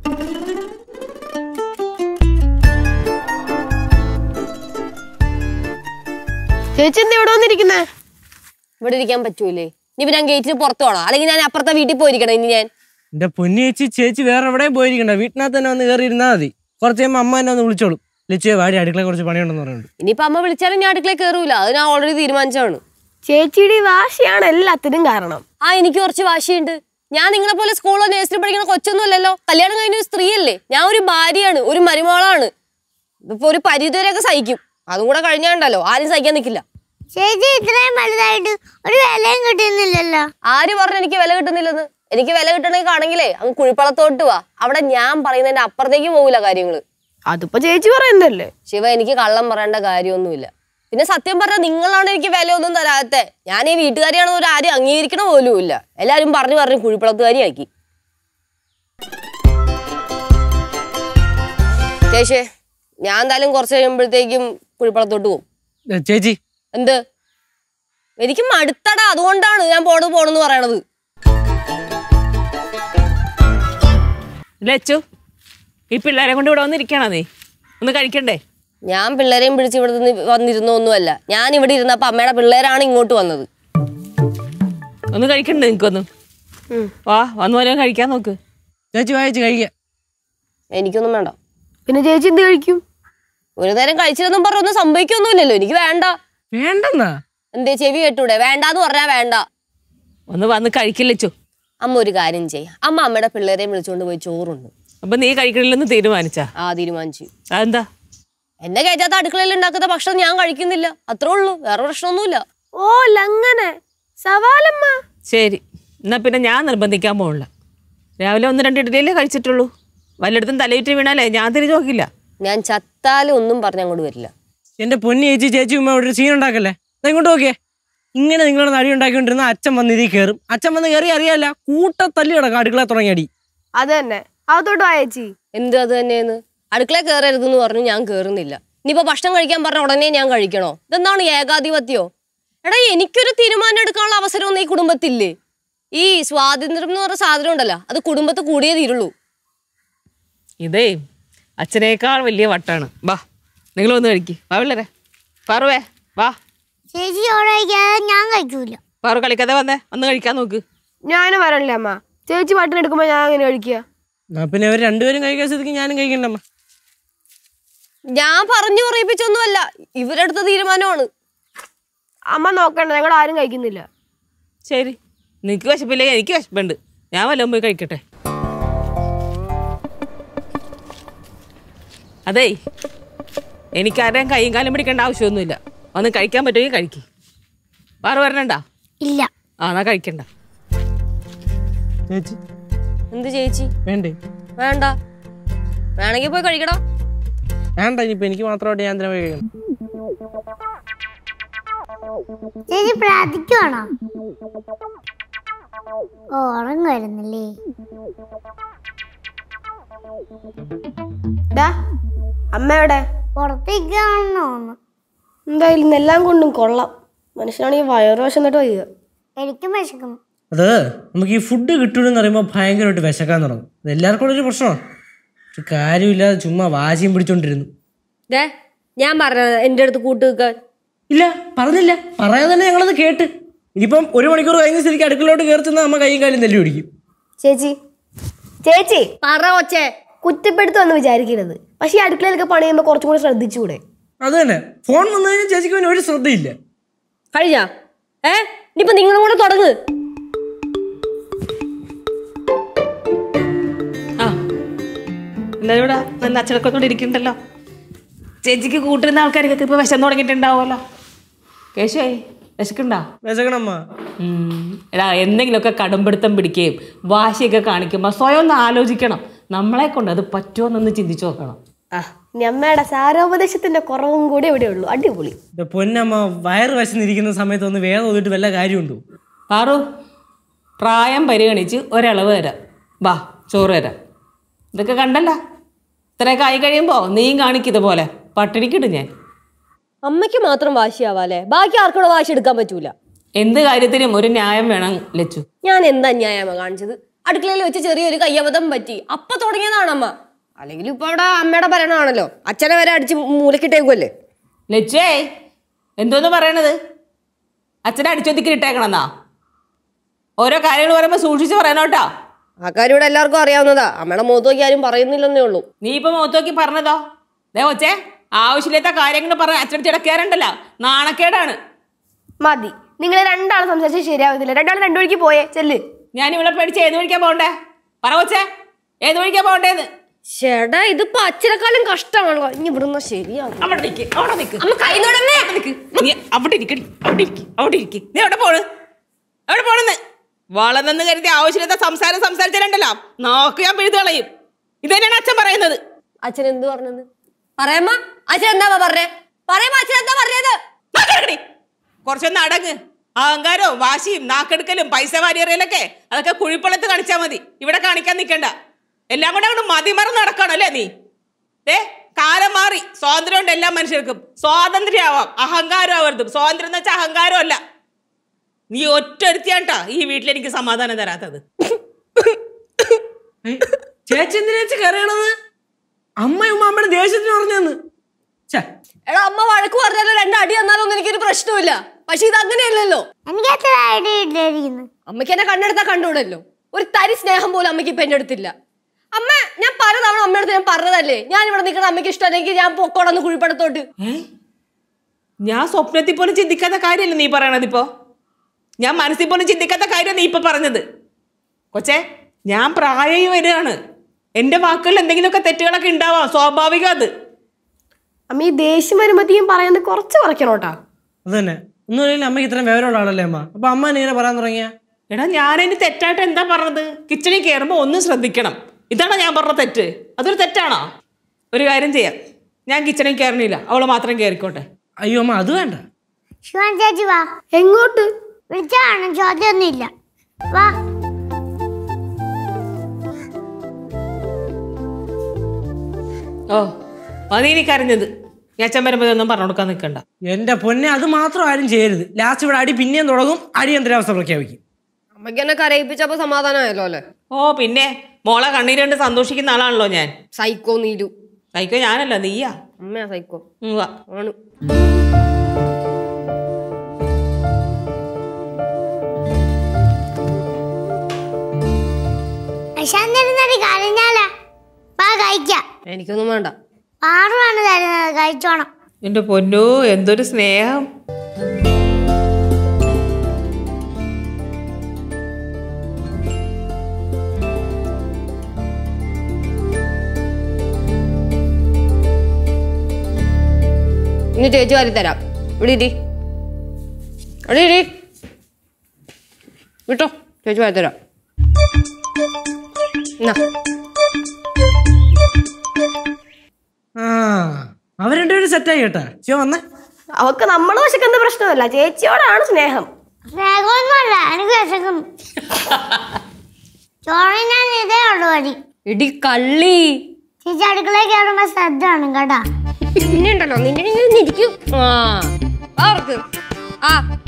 ചേച്ചി എന്താ ഇവിടെ വന്നിരിക്കുന്നേ ഇവിടെ ഇരിക്കാൻ പറ്റൂലേ ഇനി ഞാൻ ഗേറ്റിന് പുറത്തു പോകണം അല്ലെങ്കിൽ ഞാൻ അപ്പുറത്തെ വീട്ടിൽ പോയിരിക്കണം ഇനി ഞാൻ എന്റെ പൊന്നി ചേച്ചി ചേച്ചി വേറെ എവിടെയും പോയിരിക്കണ്ട വീട്ടിനകത്ത് തന്നെ വന്ന് കയറി ഇരുന്നാൽ മതി കുറച്ച് കഴിയുമ്പോൾ അമ്മ എന്നെ ഒന്ന് വിളിച്ചോളും ലച്ചുവെ വാടി അടുക്കള കുറച്ച് പണിയുണ്ടെന്ന് പറയുന്നുണ്ട് ഇനിയിപ്പോ അമ്മ വിളിച്ചാലും ഞാൻ അടുക്കളയിൽ കയറൂല അത് ഞാൻ ഓൾറെഡി തീരുമാനിച്ചാണ് ചേച്ചിയുടെ ഈ വാശിയാണ് എല്ലാത്തിനും കാരണം ആ എനിക്ക് കുറച്ച് വാശിയുണ്ട് ഞാൻ നിങ്ങളെ പോലെ സ്കൂളിലോ നേഴ്സറി പഠിക്കുന്ന കൊച്ചൊന്നുമല്ലല്ലോ കല്യാണം കഴിഞ്ഞ ഒരു സ്ത്രീയല്ലേ ഞാൻ ഒരു ഭാര്യയാണ് ഒരു മരുമോളാണ് ഇപ്പൊ ഒരു പരിധിവരെയൊക്കെ സഹിക്കും അതും കൂടെ കഴിഞ്ഞാണ്ടല്ലോ ആരും സഹിക്കാൻ നിൽക്കില്ല ചേച്ചി ഇത്രയും വലുതായിട്ട് ഒരു വിലയും കിട്ടുന്നില്ലല്ലോ ആര് പറഞ്ഞു എനിക്ക് വില കിട്ടുന്നില്ലെന്ന് എനിക്ക് വില കിട്ടണമെങ്കിൽ ആണെങ്കിലേ അങ്ങ് കുഴിപ്പളത്തോട്ട് വാ അവിടെ ഞാൻ പറയുന്നതിന്റെ അപ്പുറത്തേക്ക് പോകില്ല കാര്യങ്ങള് അതിപ്പോ ചേച്ചി പറയുന്നതല്ലേ ശിവ എനിക്ക് കള്ളം പറയേണ്ട കാര്യമൊന്നുമില്ല പിന്നെ സത്യം പറഞ്ഞാൽ നിങ്ങളാണ് എനിക്ക് വില ഒന്നും തരാത്തെ ഞാൻ ഈ വീട്ടുകാരിയാണെന്ന് ഒരു ആരും അംഗീകരിക്കണ പോലും ഇല്ല എല്ലാരും പറഞ്ഞു പറഞ്ഞു കുഴിപ്പളത്തുകാരിയാക്കി ചേച്ചേ ഞാൻ എന്തായാലും കുറച്ച് കഴിയുമ്പോഴത്തേക്കും കുഴിപ്പളത്തോട്ട് പോകും ഏ, ചേച്ചി എന്ത് എനിക്ക് മടുത്തടാ അതുകൊണ്ടാണ് ഞാൻ പോണത് പോണെന്ന് പറയണത് ലച്ചു ഈ പിള്ളേരെ കൊണ്ട് ഇവിടെ വന്നിരിക്കണോ നീ ഒന്ന് കഴിക്കണ്ടേ ഞാൻ പിള്ളേരെയും പിടിച്ച് ഇവിടെ നിന്ന് വന്നിരുന്നൊന്നുമല്ല ഞാൻ ഇവിടെ ഇരുന്നപ്പോ അമ്മയുടെ പിള്ളേരാണ് ഇങ്ങോട്ട് വന്നത് ഒന്ന് കഴിക്കണ്ടേ നിനക്കൊന്ന് വാ വന്നു പോലെ കഴിക്കാൻ നോക്ക് ചേച്ചി വായിച്ച് കഴിക്കാം എനിക്കൊന്നും വേണ്ട പിന്നെ ചേച്ചി എന്ത് കഴിക്കും ഒരു നേരം കഴിച്ചില്ലെന്നും പറഞ്ഞ ഒന്നും സംഭവിക്കൊന്നുമില്ലല്ലോ എനിക്ക് വേണ്ട വേണ്ടെന്നാ എന്തേ ചെവി കേട്ടൂടെ വേണ്ടാന്ന് പറഞ്ഞാ വേണ്ട ഒന്ന് വന്ന് കഴിക്കില്ലച്ചു അമ്മ ഒരു കാര്യം ചെയ്യ അമ്മ അമ്മയുടെ പിള്ളേരെയും വിളിച്ചുകൊണ്ട് പോയി ചോറുണ്ട് അപ്പൊ നീ കഴിക്കണില്ലെന്ന് തീരുമാനിച്ചാ ആ തീരുമാനിച്ചു അതെന്താ എന്നെ കയറ്റാത്ത അടുക്കളയിൽ ഉണ്ടാക്കുന്ന ഭക്ഷണം ഞാൻ കഴിക്കുന്നില്ല അത്രേ ഉള്ളൂ വേറെ പ്രശ്നമൊന്നുമില്ല ഓ ലങ്ങനെ സവാലമ്മ ശരി എന്നാ പിന്നെ ഞാൻ നിർബന്ധിക്കാൻ പോണില്ല രാവിലെ ഒന്ന് രണ്ട് ഇഡലിയല്ലേ കഴിച്ചിട്ടുള്ളൂ വല്ലയിടത്തും തലയിട്ട് വീണാലേ ഞാൻ തിരിഞ്ഞു നോക്കില്ല ഞാൻ ചത്താലും ഒന്നും പറഞ്ഞ് അങ്ങോട്ട് വരില്ല എന്റെ പൊന്നി ചേച്ചി ചേച്ചി ഉമ്മ ഇവിടെ ഒരു സീൻ ഉണ്ടാക്കല്ലേ ദാ ഇങ്ങോട്ട് നോക്കിയേ ഇങ്ങനെ നിങ്ങളുടെ നടി ഉണ്ടാക്കിക്കൊണ്ടിരുന്ന അച്ഛൻ വന്ന് ഇതിൽ കയറും അച്ഛൻ വന്ന് കയറി അറിയാല്ല കൂട്ട തല്ലി കിടക്കാം അടുക്കള തുടങ്ങി അടി അത് തന്നെ അകത്തോട്ട് വാ ചേച്ചി എന്ത് അത് തന്നെയെന്ന് അടുക്കള കയറരുതെന്ന് പറഞ്ഞു ഞാൻ കയറുന്നില്ല ഇനിയിപ്പോ ഭക്ഷണം കഴിക്കാൻ പറഞ്ഞ ഉടനെ ഞാൻ കഴിക്കണോ ഇതെന്താണ് ഏകാധിപത്യോ എടാ എനിക്കൊരു തീരുമാനം എടുക്കാനുള്ള അവസരമൊന്നും ഈ കുടുംബത്തില്ലേ ഈ സ്വാതന്ത്ര്യം എന്ന് പറഞ്ഞ സാധനം ഉണ്ടല്ലോ അത് കുടുംബത്ത് കൂടിയേ തീരുള്ളൂ ഇതേ അച്ഛനേക്കാൾ വലിയ വട്ടാണ് വാ നിങ്ങൾ വന്ന് കഴിക്ക് വാ പിള്ളേരെ പാറുവേ വാ ചേച്ചി ചോറ് കഴിക്കാതെ ഞാൻ കഴിക്കൂല പാറു കളിക്കാതെ വന്നേ വന്ന് കഴിക്കാൻ നോക്ക് ഞാനും വരണില്ല അമ്മ ചേച്ചി പട്ടിണി എടുക്കുമ്പോ ഞാൻ അങ്ങനെ കഴിക്കുക എന്നാ പിന്നെ ഇവർ രണ്ടുപേരും കഴിക്കാൻ സ്ഥിതിക്ക് ഞാനും കഴിക്കണ്ടമ്മ ഞാൻ പറഞ്ഞു പറയിപ്പിച്ചൊന്നുമല്ല ഇവരെടുത്ത തീരുമാനമാണ് അമ്മ നോക്കണ്ട ഞങ്ങൾ ആരും കഴിക്കുന്നില്ല ശരി നിനക്ക് വിശപ്പില്ലേ എനിക്ക് വിശപ്പുണ്ട് ഞാൻ വല്ലതും പോയി കഴിക്കട്ടെ അതേ എനിക്കാരുടെയും കൈയും കാലും പിടിക്കേണ്ട ആവശ്യമൊന്നുമില്ല വന്ന് കഴിക്കാൻ പറ്റുമെങ്കിൽ കഴിക്ക് വേറെ വരണണ്ട ഇല്ല ആ എന്നാ കഴിക്കണ്ട ചേച്ചി എന്ത് ചേച്ചി വേണ്ടേ വേണ്ട വേണമെങ്കിൽ പോയി കഴിക്കടാ വേണ്ട ഇനിയിപ്പോ എനിക്ക് മാത്രമായിട്ട് ഞാൻ എന്തിനാ പോയി കഴിക്കണം ചേച്ചി പ്രാർത്ഥിക്കുവാണോ ഓ ഉറങ്ങ വരുന്നില്ലേ ഡാ അമ്മയുടെ പുറത്തേക്കാണെന്ന് തോന്നുന്നു എന്തായാലും ഇന്നെല്ലാം കൊണ്ടും കൊള്ളാം മനുഷ്യനാണെങ്കിൽ വയറുവശം എന്നിട്ട് വയ്യ എനിക്കും വിശക്കുന്നു അത് നമുക്ക് ഈ ഫുഡ് കിട്ടൂലെന്ന് പറയുമ്പോൾ ഭയങ്കരമായിട്ട് വിശക്കാൻ തുടങ്ങും അത് എല്ലാവർക്കും ഉള്ളൊരു പ്രശ്നമാണ് ഒരു കാര്യമില്ലാതെ ചുമ്മാ വാശിയും പിടിച്ചോണ്ടിരുന്നു ദേ ഞാൻ പറഞ്ഞത് എൻ്റെ അടുത്ത് കൂട്ട് നിൽക്കാൻ ഇല്ല പറഞ്ഞില്ല പറയാതെ തന്നെ ഞങ്ങളത് കേട്ട് ഇനിയിപ്പം ഒരു മണിക്കൂർ കഴിഞ്ഞ സ്ഥിതിക്ക് അടുക്കളോട്ട് കയറി ചെന്നാൽ അമ്മ കൈയും കാലും തല്ലി പിടിക്കും ചേച്ചി ചേച്ചി പറ ഒച്ചേ കുറ്റപ്പെടുത്തുമെന്ന് വിചാരിക്കരുത് പക്ഷെ ഈ അടുക്കളയിലൊക്കെ പണി ചെയ്യുമ്പോൾ കുറച്ചും കൂടി ശ്രദ്ധിച്ചുകൂടെ അത് തന്നെ ഫോൺ വന്നു കഴിഞ്ഞാൽ ചേച്ചിക്ക് പിന്നെ ഒരു ശ്രദ്ധയില്ല കഴിഞ്ഞാ ഏ ഇനിയിപ്പോ നിങ്ങളും കൂടെ തുടങ്ങ് ആ എല്ലാവരും ഇവിടെ നല്ല അച്ചടക്കത്തോടെ ഇരിക്കണ്ടല്ലോ ചേച്ചിക്ക് കൂട്ടിരുന്ന ആൾക്കാർക്കൊക്കെ ഇപ്പൊ വിശന്ന് തുടങ്ങിയിട്ടുണ്ടാവുമല്ലോ കേശുവായി വിശക്കുണ്ടോ വിശക്കണമ്മ ഉം. എടാ എന്തെങ്കിലുമൊക്കെ കടുംപിടുത്തം പിടിക്കുകയും വാശിയൊക്കെ കാണിക്കുമ്പോൾ സ്വയം ഒന്ന് ആലോചിക്കണം നമ്മളെ കൊണ്ട് അത് പറ്റുമോന്നൊന്ന് ചിന്തിച്ചു നോക്കണം ആ ഇനി അമ്മയുടെ സാരോപദേശത്തിന്റെ കുറവും കൂടി ഇവിടെ ഉള്ളൂ അടിപൊളി എൻ്റെ പൊന്നമ്മ വയറ് വശന്നിരിക്കുന്ന സമയത്ത് ഒന്ന് വേദം ഒന്നിട്ട് വല്ല കാര്യമുണ്ടോ പാറു പ്രായം പരിഗണിച്ച് ഒരളവ് തരാം വാ ചോറ് തരാം ഇതൊക്കെ കണ്ടല്ല ഇത്രയൊക്കെ ആയി കഴിയുമ്പോൾ നീയും കാണിക്കിതുപോലെ പട്ടിണിക്കിടും ഞാൻ അമ്മയ്ക്ക് മാത്രം വാശിയാവാല്ലേ ബാക്കി ആർക്കൂടെ വാശി എടുക്കാൻ പറ്റൂല എന്ത് കാര്യത്തിനും ഒരു ന്യായം വേണം ലച്ചു ഞാൻ എന്താ അന്യായമാ കാണിച്ചത് അടുക്കളയിൽ വെച്ച് ചെറിയൊരു കയ്യബദ്ധം പറ്റി അപ്പൊ തുടങ്ങിയതാണ് അമ്മ അല്ലെങ്കിൽ ഇപ്പൊ അവിടെ അമ്മയുടെ ഭരണമാണല്ലോ അച്ഛനെ വരെ അടിച്ച് മൂലക്കിട്ടേക്കുമല്ലേ ലച്ചേ എന്തോന്ന് പറയണത് അച്ഛനെ അടിച്ചൊതുക്കി ഇട്ടേക്കണെന്നാ ഓരോ കാര്യങ്ങൾ പറയുമ്പോൾ സൂക്ഷിച്ച് പറയണോട്ടോ ആ കാര്യം ഇവിടെ എല്ലാവർക്കും അറിയാവുന്നതാ അമ്മയുടെ മുഖത്ത് നോക്കി ആരും പറയുന്നില്ലെന്നേ ഉള്ളൂ നീ ഇപ്പൊ മുഖത്ത് നോക്കി പറഞ്ഞതോ ദേ കൊച്ചേ ആവശ്യമില്ലാത്ത കാര്യങ്ങൾ പറഞ്ഞ അച്ഛനടുത്ത് ഇടക്കേറുണ്ടല്ലോ നാണക്കേടാണ് മതി നിങ്ങൾ രണ്ടാളും സംസാരിച്ചാൽ ശരിയാവത്തില്ല രണ്ടാളും രണ്ടു വഴിക്ക് പോയേ ചെല്ല് ഞാൻ ഇവിടെ പേടിച്ച് ഏത് വഴിക്കാ പോകണ്ടേ പറ കൊച്ചേ ഏത് വഴിക്കാ പോകണ്ടേന്ന് ചേട്ടാ ഇതിപ്പോ അച്ഛനെക്കാളും കഷ്ടമാണല്ലോ ഇനി ഇവിടുന്ന് ശരിയാകും അവിടെ നിക്ക് അവിടെ നിക്ക് അമ്മ കൈ തൊടന്നേ. അവിടെ നിക്ക് നീ അവിടെ ഇരിക്കടി അവിടെ ഇരിക്ക് അവിടെ ഇരിക്ക് നീ എവിടെ പോണ് എവിടെ പോണെന്ന് വളർന്നെന്ന് കരുതി ആവശ്യമില്ലാത്ത സംസാരം സംസാരിച്ചാലുണ്ടല്ലോ നോക്ക് ഞാൻ പിഴുത് കളയും ഇത് തന്നെയാണ് അച്ഛൻ പറയുന്നത് അച്ഛൻ എന്ത് പറഞ്ഞത് പറയാമ്മ അച്ഛൻ എന്താ പറഞ്ഞേ പറയാമ്മ അച്ഛൻ എന്താ പറഞ്ഞത് നാക്കെടുക്കടി കുറച്ചൊന്ന് അടങ്ങ് അഹങ്കാരവും വാശിയും നാക്കെടുക്കലും പൈസ വാരിയറിയലൊക്കെ അതൊക്കെ കുഴിപ്പള്ളത്ത് കാണിച്ചാൽ മതി ഇവിടെ കാണിക്കാൻ നിൽക്കണ്ട എല്ലാം കൂടെ അങ്ങോട്ട് മതിമറന്ന് നടക്കണല്ലേ നീ ഏ കാലം മാറി സ്വാതന്ത്ര്യം ഉണ്ട് എല്ലാ മനുഷ്യർക്കും സ്വാതന്ത്ര്യമാവാം അഹങ്കാരം ആവരുതും സ്വാതന്ത്ര്യം എന്ന് വെച്ചാൽ അഹങ്കാരം അല്ല നീ ഒറ്റൊരുത്തിയാണ്ടാ ഈ വീട്ടിൽ എനിക്ക് സമാധാനം തരാത്തത് ഏയ്, ചേച്ചി എന്തിനാ ചേച്ചി കരയണത് അമ്മയും അമ്മയുടെ ദേഷ്യത്തിന് പറഞ്ഞെന്ന് ഛേ എടാ അമ്മ വഴക്ക് പറഞ്ഞാലോ രണ്ട് അടി തന്നാലൊന്നും എനിക്കൊരു പ്രശ്നമില്ല പക്ഷെ ഇത് അങ്ങനെയല്ലല്ലോ എനിക്ക് അത്ര ഐഡിയ ഇല്ലായിരിക്കുന്നു അമ്മയ്ക്ക് എന്നെ കണ്ണെടുത്താൽ കണ്ടുകൂടല്ലോ ഒരു തരി സ്നേഹം പോലും അമ്മയ്ക്ക് ഇപ്പൊ എന്റെ അടുത്തില്ല അമ്മ ഞാൻ പലതവണ അമ്മയുടെ അടുത്ത് ഞാൻ പറഞ്ഞതല്ലേ ഞാൻ ഇവിടെ നിൽക്കുന്ന അമ്മയ്ക്ക് ഇഷ്ടമല്ലെങ്കിൽ ഞാൻ പൊക്കോടന്ന് കുഴിപ്പടത്തോട്ട് ഏ ഞാൻ സ്വപ്നത്തിൽ പോലും ചിന്തിക്കാത്ത കാര്യമല്ല നീ പറയണത് ഇപ്പോ ഞാൻ മനസ്സിൽ പോലും ചിന്തിക്കാത്ത കാര്യം നീ ഇപ്പൊ പറഞ്ഞത് കൊച്ചേ ഞാൻ പ്രായമായി വരികയാണ് എന്റെ വാക്കുകളിൽ എന്തെങ്കിലുമൊക്കെ തെറ്റുകളൊക്കെ ഉണ്ടാവാം സ്വാഭാവികം അത് അമ്മ ഈ ദേഷ്യം വരുമ്പോഴത്തേക്കും പറയുന്നത് കുറച്ച് കുറയ്ക്കണം കേട്ടാ അത് തന്നെ ഒന്നുമില്ലെങ്കിൽ അമ്മയ്ക്ക് ഇത്രയും വിവരമുള്ള ആളല്ലേ അമ്മ അപ്പൊ അമ്മ എന്നെ ഇങ്ങനെ പറയാൻ തുടങ്ങിയ എടാ ഞാനതിന് തെറ്റായിട്ട് എന്താ പറഞ്ഞത് കിച്ചണിൽ കയറുമ്പോൾ ഒന്ന് ശ്രദ്ധിക്കണം ഇതാണോ ഞാൻ പറഞ്ഞ തെറ്റ് അതൊരു തെറ്റാണോ ഒരു കാര്യം ചെയ്യാം ഞാൻ കിച്ചണിൽ കയറണില്ല അവള് മാത്രം കയറിക്കോട്ടെ അയ്യോ അമ്മ അത് വേണ്ട ശിവൻ ചേച്ചി വാ എങ്ങോട്ട് വിളിച്ചാണ് ചോദ്യമൊന്നുമില്ല വാ ഓ മതി ഇനി കരഞ്ഞത് ഞാൻ അച്ഛൻ വരുമ്പോൾ ഇതൊന്നും പറഞ്ഞു കൊടുക്കാൻ നിൽക്കണ്ട എന്റെ പൊന്നെ അത് മാത്രം ആരും ചെയ്യരുത് ലാസ്റ്റ് ഇവിടെ അടി പിന്നെയും തുടങ്ങും അടിയന്തരാവസ്ഥ പ്രഖ്യാപിക്കും അമ്മയ്ക്ക് എന്നെ കരയിപ്പിച്ചപ്പോ സമാധാനമായല്ലോ അല്ലേ ഓ പിന്നെ മോളെ കണ്ണീരുണ്ട് സന്തോഷിക്കുന്ന ആളാണല്ലോ ഞാൻ സൈക്കോ നീരു സൈക്കോ ഞാനല്ല നീയാ അമ്മയാ സൈക്കോ ഉം, വാ. ആണ് വിശന്നിരുന്നിട്ട് കരഞ്ഞാലാ വാ കഴിക്കാം എനിക്കൊന്നും വേണ്ട പാറുവാണ് തരുന്നത് കഴിച്ചോണം എന്റെ പൊന്നോ എന്തൊരു സ്നേഹം ഇനി ചേച്ചി വാരി തരാം ഇവിടെ ഇരി ഇവിടെ ഇരി വിട്ടോ ചേച്ചി വാരി തരാം എന്നാ ആ അവർ രണ്ടുപേരും സെറ്റായി കേട്ടാ ശിവ വന്നേ അവക്ക് നമ്മളെ വശക്കുന്ന പ്രശ്നമല്ല ചേച്ചിയോടാണ് സ്നേഹം സ്നേഹമൊന്നുമല്ല എനിക്ക് വിശക്കുന്നു ചോറിനാൻ ഇതേ ഉള്ളു പടി ഇടി കള്ളി ചേച്ചി അടുക്കളയിൽ കയറുമ്പോ ശ്രദ്ധ വേണം കേട്ടാ പിന്നെ ഉണ്ടല്ലോ നിന്റെ ഇങ്ങനെ ഇരിക്കും ആ അവർക്ക് ആ